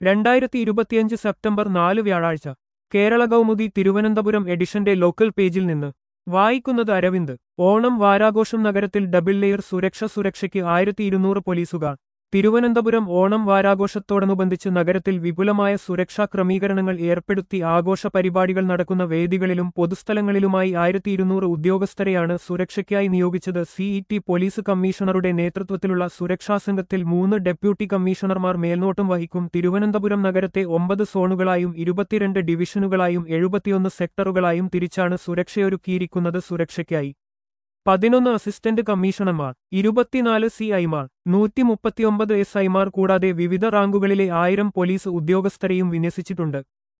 രണ്ടായിരത്തി ഇരുപത്തിയഞ്ച് സെപ്റ്റംബർ നാല് വ്യാഴാഴ്ച കേരള കൗമുദി തിരുവനന്തപുരം എഡിഷന്റെ ലോക്കൽ പേജിൽ നിന്ന് വായിക്കുന്നത് അരവിന്ദ് ഓണം വാരാഘോഷം നഗരത്തിൽ ഡബിൾ ലെയർ സുരക്ഷ സുരക്ഷയ്ക്ക് ആയിരത്തി ഇരുന്നൂറ് പോലീസുകാർ തിരുവനന്തപുരം ഓണം വാരാഘോഷത്തോടനുബന്ധിച്ച് നഗരത്തിൽ വിപുലമായ സുരക്ഷാ ക്രമീകരണങ്ങൾ ഏർപ്പെടുത്തി ആഘോഷ പരിപാടികൾ നടക്കുന്ന വേദികളിലും പൊതുസ്ഥലങ്ങളിലുമായി ആയിരത്തി ഇരുന്നൂറ് ഉദ്യോഗസ്ഥരെയാണ് സുരക്ഷയ്ക്കായി നിയോഗിച്ചത് സിഇടി പോലീസ് കമ്മീഷണറുടെ നേതൃത്വത്തിലുള്ള സുരക്ഷാ സംഘത്തിൽ മൂന്ന് ഡെപ്യൂട്ടി കമ്മീഷണർമാർ മേൽനോട്ടം വഹിക്കും തിരുവനന്തപുരം നഗരത്തെ ഒമ്പത് സോണുകളായും ഇരുപത്തിരണ്ട് ഡിവിഷനുകളായും എഴുപത്തിയൊന്ന് സെക്ടറുകളായും തിരിച്ചാണ് സുരക്ഷയൊരുക്കിയിരിക്കുന്നത് സുരക്ഷയ്ക്കായി പതിനൊന്ന് അസിസ്റ്റന്റ് കമ്മീഷണർമാർ ഇരുപത്തിനാല് സി ഐമാർ നൂറ്റി മുപ്പത്തിയൊമ്പത് എസ് ഐമാർ കൂടാതെ വിവിധ റാങ്കുകളിലെ ആയിരം പോലീസ് ഉദ്യോഗസ്ഥരെയും വിന്യസിച്ചിട്ടുണ്ട്